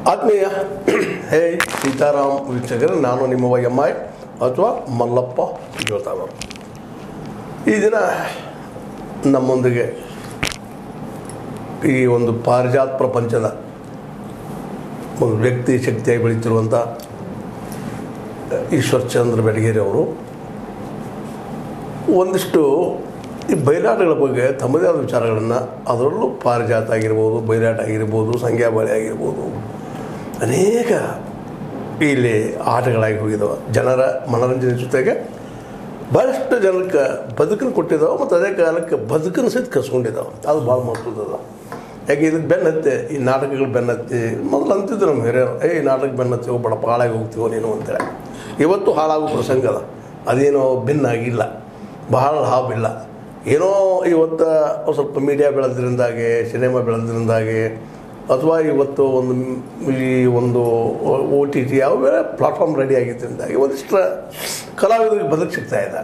ಆತ್ಮೀಯ ಹೇ ಸೀತಾರಾಮ್ ವೀಕ್ಷಕರು ನಾನು ನಿಮ್ಮ ವೈ ಎಮ್ ಐ ಅಥವಾ ಮಲ್ಲಪ್ಪ ಜೋತಾವರು ಈ ದಿನ ನಮ್ಮೊಂದಿಗೆ ಈ ಒಂದು ಪಾರಿಜಾತ್ ಪ್ರಪಂಚದ ಒಂದು ವ್ಯಕ್ತಿ ಶಕ್ತಿಯಾಗಿ ಬೆಳೀತಿರುವಂಥ ಈಶ್ವರ್ಚಂದ್ರ ಬೆಡಗೇರಿ ಅವರು ಒಂದಿಷ್ಟು ಈ ಬಯಲಾಟಗಳ ಬಗ್ಗೆ ತಮ್ಮದೇ ಆದ ವಿಚಾರಗಳನ್ನು ಅದರಲ್ಲೂ ಪಾರಿಜಾತ ಆಗಿರ್ಬೋದು ಬಯಲಾಟ ಆಗಿರ್ಬೋದು ಸಂಖ್ಯಾಬಾಳಿ ಆಗಿರ್ಬೋದು ಅನೇಕ ಇಲ್ಲಿ ಆಟಗಳಾಗಿ ಹೋಗಿದ್ದಾವೆ ಜನರ ಮನೋರಂಜನೆ ಜೊತೆಗೆ ಭಾಳಷ್ಟು ಜನಕ್ಕೆ ಬದುಕನ್ನು ಕೊಟ್ಟಿದ್ದಾವೆ ಮತ್ತು ಅದೇ ಕಾಲಕ್ಕೆ ಬದುಕನ್ನು ಸಹಿತ ಕಸ್ಕೊಂಡಿದ್ದಾವೆ ಅದು ಭಾಳ ಮಹತ್ವದ ಯಾಕೆ ಇದಕ್ಕೆ ಬೆನ್ನತ್ತೆ ಈ ನಾಟಕಗಳು ಬೆನ್ನತ್ತಿ ಮೊದಲು ಅಂತಿದ್ದು ನಮ್ಮ ಹಿರಿಯರು ಏ ಈ ನಾಟಕ ಬೆನ್ನತ್ತಿ ಹೋಗ್ಬೇಡ ಹಾಳಾಗಿ ಹೋಗ್ತೀವೋ ನೀನು ಅಂತೇಳಿ ಇವತ್ತು ಹಾಳಾಗೋ ಪ್ರಸಂಗ ಅದ ಅದೇನೋ ಭಿನ್ನಾಗಿಲ್ಲ ಬಹಳ ಲಾಭಿಲ್ಲ ಏನೋ ಇವತ್ತು ಒಂದು ಸ್ವಲ್ಪ ಮೀಡಿಯಾ ಬೆಳೆದ್ರಿಂದಾಗೆ ಸಿನಿಮಾ ಬೆಳೆದ್ರಿಂದಾಗೆ ಅಥವಾ ಇವತ್ತು ಒಂದು ಈ ಒಂದು ಓ ಟಿ ಟಿ ಯಾವ ಬೇರೆ ಪ್ಲಾಟ್ಫಾರ್ಮ್ ರೆಡಿ ಆಗಿದ್ದರಿಂದಾಗಿ ಒಂದಿಷ್ಟು ಕಲಾವಿದರಿಗೆ ಬದುಕು ಸಿಗ್ತಾ ಇದೆ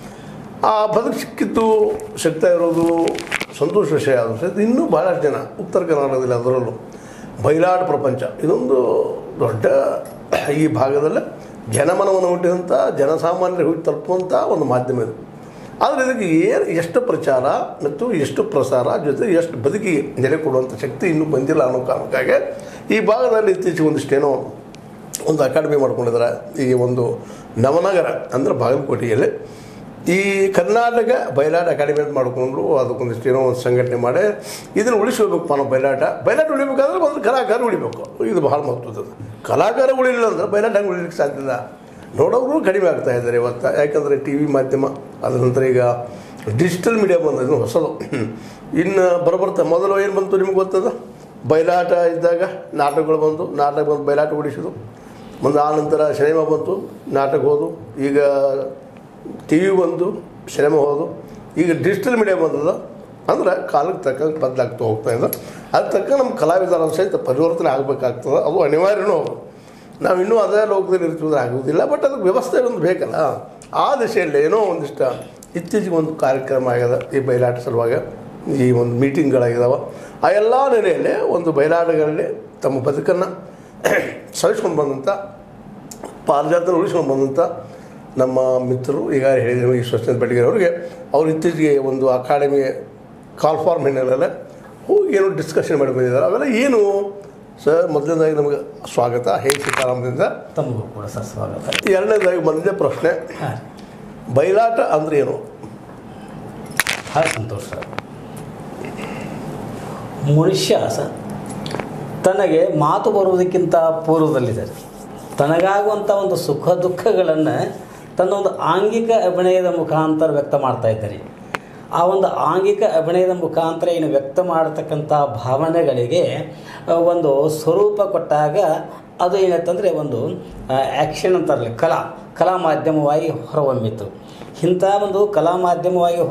ಆ ಬದುಕು ಸಿಕ್ಕಿದ್ದು ಸಿಗ್ತಾ ಇರೋದು ಸಂತೋಷ ವಿಷಯ ಆದರೂ ಸಹಿತ ಇನ್ನೂ ಭಾಳಷ್ಟು ಜನ ಉತ್ತರ ಕರ್ನಾಟಕದಲ್ಲಿ ಅದರಲ್ಲೂ ಬಯಲಾಟ ಪ್ರಪಂಚ ಇದೊಂದು ದೊಡ್ಡ ಈ ಭಾಗದಲ್ಲೇ ಜನಮನವನ್ನು ಹುಟ್ಟಿದಂಥ ಜನಸಾಮಾನ್ಯರಿಗೆ ಹೋಗಿ ತಲುಪುವಂಥ ಒಂದು ಮಾಧ್ಯಮ ಇದು ಆದರೆ ಇದಕ್ಕೆ ಏನು ಎಷ್ಟು ಪ್ರಚಾರ ಮತ್ತು ಎಷ್ಟು ಪ್ರಸಾರ ಜೊತೆ ಎಷ್ಟು ಬದುಕಿಗೆ ನೆಲೆ ಕೊಡುವಂಥ ಶಕ್ತಿ ಇನ್ನೂ ಬಂದಿಲ್ಲ ಅನ್ನೋ ಕಾರಣಕ್ಕಾಗಿ ಈ ಭಾಗದಲ್ಲಿ ಇತ್ತೀಚೆಗೆ ಒಂದಿಷ್ಟೇನೋ ಒಂದು ಅಕಾಡೆಮಿ ಮಾಡ್ಕೊಂಡಿದ್ದಾರೆ ಈ ಒಂದು ನವನಗರ ಅಂದರೆ ಬಾಗಲಕೋಟೆಯಲ್ಲಿ ಈ ಕರ್ನಾಟಕ ಬಯಲಾಟ ಅಕಾಡೆಮಿ ಅಂತ ಮಾಡಿಕೊಂಡು ಅದಕ್ಕೊಂದಿಷ್ಟು ಏನೋ ಒಂದು ಸಂಘಟನೆ ಮಾಡಿ ಇದನ್ನು ಉಳಿಸ್ಕೋಬೇಕು ನಾವು ಬಯಲಾಟ ಬಯಲಾಟ ಉಳಿಬೇಕಾದ್ರೆ ಒಂದು ಕಲಾಕಾರ ಉಳಿಬೇಕು ಇದು ಬಹಳ ಮಹತ್ವದ ಕಲಾಕಾರ ಉಳಿಲಿಲ್ಲ ಅಂದ್ರೆ ಬಯಲಾಟ ಹೆಂಗೆ ಉಳಿಲಿಕ್ಕೆ ಸಾಧ್ಯ ಇಲ್ಲ ನೋಡೋರು ಕಡಿಮೆ ಆಗ್ತಾ ಇದ್ದಾರೆ ಇವತ್ತು ಯಾಕಂದರೆ ಟಿ ವಿ ಮಾಧ್ಯಮ ಅದ ನಂತರ ಈಗ ಡಿಜಿಟಲ್ ಮೀಡಿಯಾ ಬಂದಿದ್ದು ಹೊಸದು ಇನ್ನು ಬರಬರ್ತಾ ಮೊದಲು ಏನು ಬಂತು ನಿಮ್ಗೆ ಗೊತ್ತದ ಬಯಲಾಟ ಇದ್ದಾಗ ನಾಟಕಗಳು ಬಂದು ನಾಟಕ ಬಂದು ಬಯಲಾಟ ಉಳಿಸಿದು ಮುಂದೆ ಆ ನಂತರ ಸಿನಿಮಾ ಬಂತು ನಾಟಕ ಹೋದು ಈಗ ಟಿ ವಿ ಬಂದು ಸಿನಿಮಾ ಹೋದು ಈಗ ಡಿಜಿಟಲ್ ಮೀಡಿಯಾ ಬಂದದ ಅಂದ್ರೆ ಕಾಲಕ್ಕೆ ತಕ್ಕಂಗೆ ಬದಲಾಗ್ತಾ ಹೋಗ್ತಾ ಇದೆ ಅದು ತಕ್ಕ ನಮ್ಮ ಕಲಾವಿದರ ಸಹಿತ ಪರಿವರ್ತನೆ ಆಗಬೇಕಾಗ್ತದೆ ಅದು ಅನಿವಾರ್ಯನೂ ಹೌದು ನಾವು ಇನ್ನೂ ಅದೇ ಲೋಕದಲ್ಲಿ ಇರ್ತಿದ್ರೆ ಆಗುವುದಿಲ್ಲ ಬಟ್ ಅದಕ್ಕೆ ವ್ಯವಸ್ಥೆ ಒಂದು ಬೇಕಲ್ಲ ಆ ದಿಶೆಯಲ್ಲಿ ಏನೋ ಒಂದಿಷ್ಟು ಇತ್ತೀಚೆಗೆ ಒಂದು ಕಾರ್ಯಕ್ರಮ ಆಗ್ಯದ ಈ ಬಯಲಾಟ ಸಲುವಾಗ ಈ ಒಂದು ಮೀಟಿಂಗ್ಗಳಾಗಿದ್ದಾವೆ ಆ ಎಲ್ಲ ನೆಲೆಯಲ್ಲಿ ಒಂದು ಬಯಲಾಟಗಳಲ್ಲಿ ತಮ್ಮ ಬದುಕನ್ನು ಸವಿಸ್ಕೊಂಡು ಬಂದಂಥ ಪಾರಿಜಾತನ ಉಳಿಸ್ಕೊಂಡು ಬಂದಂಥ ನಮ್ಮ ಮಿತ್ರರು ಈಗ ಹೇಳಿದ್ರು ಈ ಸ್ವಚ್ಛಂದ ಬೆಳಗ್ಗೆ ಅವರಿಗೆ ಅವ್ರು ಇತ್ತೀಚೆಗೆ ಒಂದು ಅಕಾಡೆಮಿ ಕಾಲ್ ಫಾರ್ಮ್ ಹಿನ್ನೆಲೆಯಲ್ಲೇ ಹೋಗಿ ಏನೋ ಡಿಸ್ಕಷನ್ ಮಾಡಿ ಬಂದಿದ್ದಾರೆ ಅವೆಲ್ಲ ಏನು ಸರ್ ಮೊದಲನೇದಾಗಿ ನಮಗೆ ಸ್ವಾಗತ ಹೇ ಸೀತಾರಾಮದಿಂದ ತಮಗೂ ಕೂಡ ಸರ್ ಸ್ವಾಗತ ಎರಡನೇದಾಗಿ ಮೊದಲನೇ ಪ್ರಶ್ನೆ ಹಾಂ ಬಯಲಾಟ ಅಂದ್ರೆ ಏನು ಭಾಳ ಸಂತೋಷ ಸರ್ ಮನುಷ್ಯ ಸರ್ ತನಗೆ ಮಾತು ಬರುವುದಕ್ಕಿಂತ ಪೂರ್ವದಲ್ಲಿದೆ ತನಗಾಗುವಂಥ ಒಂದು ಸುಖ ದುಃಖಗಳನ್ನು ತನ್ನ ಒಂದು ಆಂಗಿಕ ಅಭಿನಯದ ಮುಖಾಂತರ ವ್ಯಕ್ತ ಮಾಡ್ತಾ ಇದ್ದಾರೆ ಆ ಒಂದು ಆಂಗಿಕ ಅಭಿನಯದ ಮುಖಾಂತರ ಏನು ವ್ಯಕ್ತ ಮಾಡತಕ್ಕಂಥ ಭಾವನೆಗಳಿಗೆ ಆ, ಒಂದು ಸ್ವರೂಪ ಕೊಟ್ಟಾಗ ಅದು ಏನಂತಂದರೆ ಒಂದು ಆ್ಯಕ್ಷನ್ ಅಂತಾರಲ್ಲ ಕಲಾ ಕಲಾ ಮಾಧ್ಯಮವಾಗಿ ಹೊರಹೊಮ್ಮಿತು ಇಂಥ ಒಂದು ಕಲಾ ಮಾಧ್ಯಮವಾಗಿ